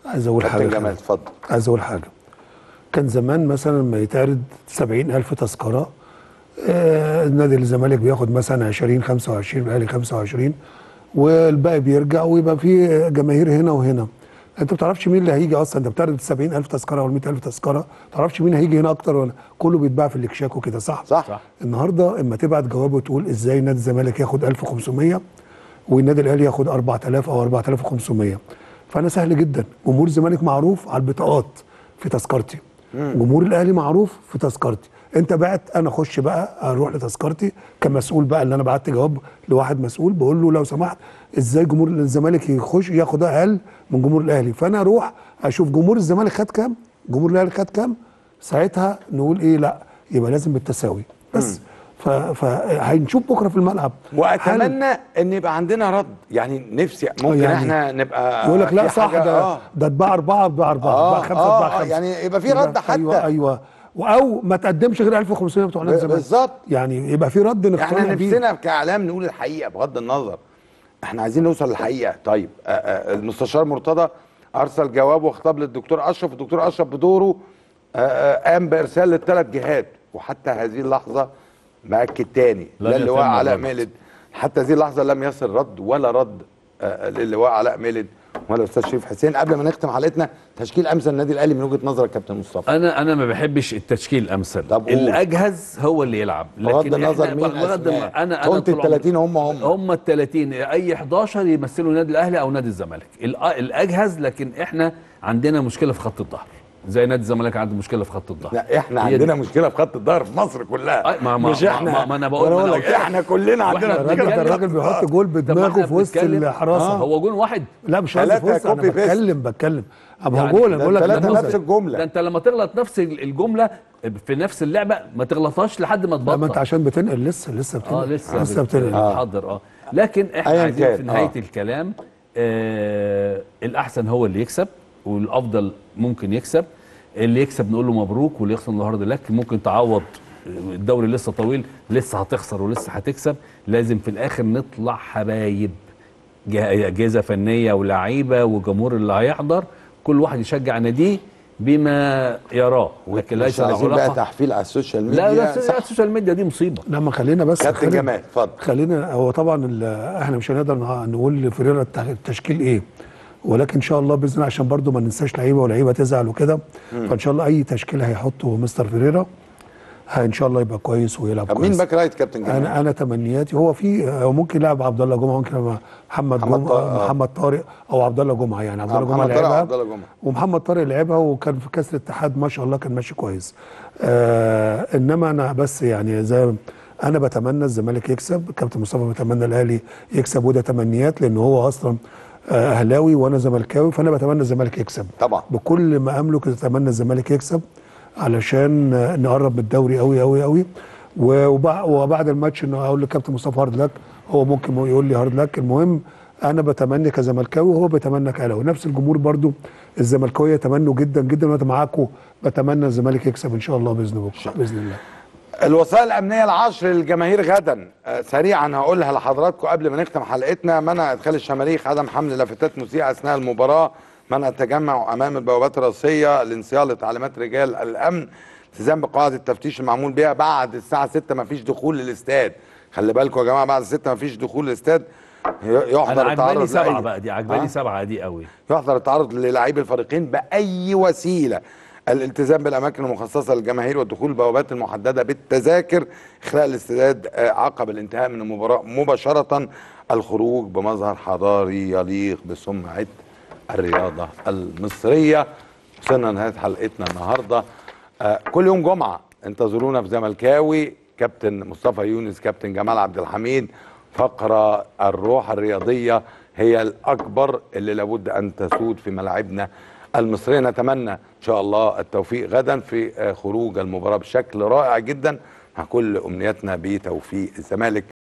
عايز اقول كابتن حاجه جمال كمان. اتفضل عايز اقول حاجه كان زمان مثلا لما يتعرض 70000 تذكره آه نادي الزمالك بياخد مثلا 20 25 الاهلي 25 والباقي بيرجع ويبقى في جماهير هنا وهنا انت ما بتعرفش مين اللي هيجي اصلا انت بتعرض 70000 تذكره ولا 100000 تذكره ما تعرفش مين هيجي هنا اكتر ولا كله بيتباع في الاكشاك وكده صح صح. صح. النهارده اما تبعت جواب وتقول ازاي نادي الزمالك ياخد 1500 والنادي الاهلي ياخد 4000 او 4500 فانا سهل جدا جمهور الزمالك معروف على البطاقات في تذكرتي جمهور الاهلي معروف في تذكرتي انت بعت انا اخش بقى اروح لتذكرتي كمسؤول بقى اللي انا بعت جواب لواحد مسؤول بقول له لو سمحت ازاي جمهور الزمالك يخش ياخد اقل من جمهور الاهلي فانا اروح اشوف جمهور الزمالك خد كام جمهور الاهلي خد كام ساعتها نقول ايه لا يبقى لازم بالتساوي بس فهنشوف بكره في الملعب هل- واتمنى ان يبقى عندنا رد يعني نفسي ممكن يعني احنا نبقى يقول لك لا في صح حاجة- ده آه. ده اتباع اربعه اتباع اربعه آه، اتباع خمسه آه، اتباع آه، خمسه يعني يبقى في رد حتى. ايوه ايوه او ما تقدمش غير 1500 بتوع نادي الزمالك بالظبط. يعني يبقى في رد نقتنع احنا بيه نفسنا كاعلام نقول الحقيقه بغض النظر احنا عايزين نوصل للحقيقه طيب آه، آه، المستشار مرتضى ارسل جواب وخطاب للدكتور اشرف الدكتور اشرف بدوره آه، آه، قام بارسال للثلاث جهات وحتى هذه اللحظه باكد تاني لم لا اللواء يتم علاء الرد. ميلد حتى هذه اللحظه لم يصل رد ولا رد آه، للواء علاء ميلد ولا الاستاذ شريف حسين قبل ما نختم حلقتنا تشكيل امثل النادي الاهلي من وجهه نظرك كابتن مصطفى انا انا ما بحبش التشكيل الامثل طب قول. الاجهز هو اللي يلعب بغض النظر إحنا- مين بغض أسماء. النظر انا انا قلت طول ال عمري- 30 هم هم. هم ال 30 اي 11 يمثلوا النادي الاهلي او نادي الزمالك الأ- الاجهز لكن احنا عندنا مشكله في خط الظهر زي نادي الزمالك عنده مشكله في خط الظهر لا احنا هي عندنا دي. مشكله في خط الظهر في مصر كلها أي، ما- ما- مش ما- احنا ما- ما أنا بقول- وأنا ما أنا بقول لك قلت لك. احنا كلنا عندنا وإحنا الراجل ده بنتكلم- الراجل بيحط جول طب ما بدماغه إحنا في وسط بنتكلم- الحراسه آه، هو جون واحد لا مش قصدي في ثلاثة وسط انا كوبي بيست. بتكلم بتكلم ابو يعني جول ده بقول لك الثلاثة نموذج. نفس الجمله ده انت لما تغلط نفس الجمله في نفس اللعبه ما تغلطهاش لحد ما لا ما انت تبطل عشان بتنقل لسه لسه بتنقل اه لسه لسه بتنقل بتحضر اه لكن احنا أياً عايزين كان، في نهايه آه. الكلام آه الاحسن هو اللي يكسب والافضل ممكن يكسب اللي يكسب نقول له مبروك واللي يخسر النهارده لك ممكن تعوض الدوري لسه طويل لسه هتخسر ولسه هتكسب لازم في الاخر نطلع حبايب جه- اجهزه فنيه ولاعيبه وجمهور اللي هيحضر كل واحد يشجع ناديه بما يراه لكن مش ليس عايزين له بقى علاقه تحفيل على السوشيال ميديا لا لا صح. السوشيال ميديا دي مصيبه لما خلينا بس كابتن خلينا- جمال اتفضل خلينا هو طبعا ال- احنا مش هنقدر نع- نقول لفريرا الت- التشكيل ايه ولكن ان شاء الله باذن الله عشان برضو ما ننساش لعيبه ولعيبه تزعل وكده فان شاء الله اي تشكيل هيحطه مستر فريرا ه- ان شاء الله يبقى كويس ويلعب طب كويس مين باك رايت كابتن جمال انا انا تمنياتي هو في هو ممكن يلعب عبد الله جمعه ممكن يلعب محمد محمد جمعه طارق، آه. محمد طارق او عبد الله جمعه يعني عبد آه، الله جمعه محمد طارق لعبها وعبد الله جمعة. ومحمد طارق لعبها وكان في كاس الاتحاد ما شاء الله كان ماشي كويس آه انما انا بس يعني زي انا بتمنى الزمالك يكسب كابتن مصطفى بيتمنى الاهلي يكسب وده تمنيات لان هو اصلا آه، اهلاوي وانا زملكاوي فانا بتمنى الزمالك يكسب طبعا بكل ما املك اتمنى الزمالك يكسب علشان آه، نقرب من الدوري قوي قوي قوي و- وبع- وبعد الماتش انه اقول لكابتن مصطفى هارد لك هو ممكن يقول لي هارد لك المهم انا بتمنى كزملكاوي وهو بيتمنى كاهلاوي نفس الجمهور برضو الزملكاويه يتمنوا جدا جدا وانا معاكم بتمنى الزمالك يكسب ان شاء الله باذن بكره باذن الله الوسائل الامنيه العشر للجماهير غدا آه، سريعا هقولها لحضراتكم قبل ما نختم حلقتنا منع ادخال الشماريخ عدم حمل لافتات مسيئه اثناء المباراه منع التجمع امام البوابات الرئيسيه الانصياع لتعليمات رجال الامن التزام بقواعد التفتيش المعمول بها بعد الساعه 6 ما فيش دخول للاستاد خلي بالكم يا جماعه بعد 6 ما فيش دخول للاستاد ي- انا يحضر عجباني التعرض سبعه لأي- بقى دي عجباني ها؟ سبعه دي قوي يحضر التعرض للاعبي الفريقين باي وسيله الالتزام بالاماكن المخصصه للجماهير والدخول البوابات المحدده بالتذاكر اخلاء الاستعداد آه، عقب الانتهاء من المباراه مباشره الخروج بمظهر حضاري يليق بسمعه الرياضه المصريه وصلنا لنهايه حلقتنا النهارده آه، كل يوم جمعه انتظرونا في زملكاوي كابتن مصطفى يونس كابتن جمال عبد الحميد فقره الروح الرياضيه هي الاكبر اللي لابد ان تسود في ملاعبنا المصريه نتمنى ان شاء الله التوفيق غدا في آه، خروج المباراه بشكل رائع جدا مع كل امنياتنا بتوفيق الزمالك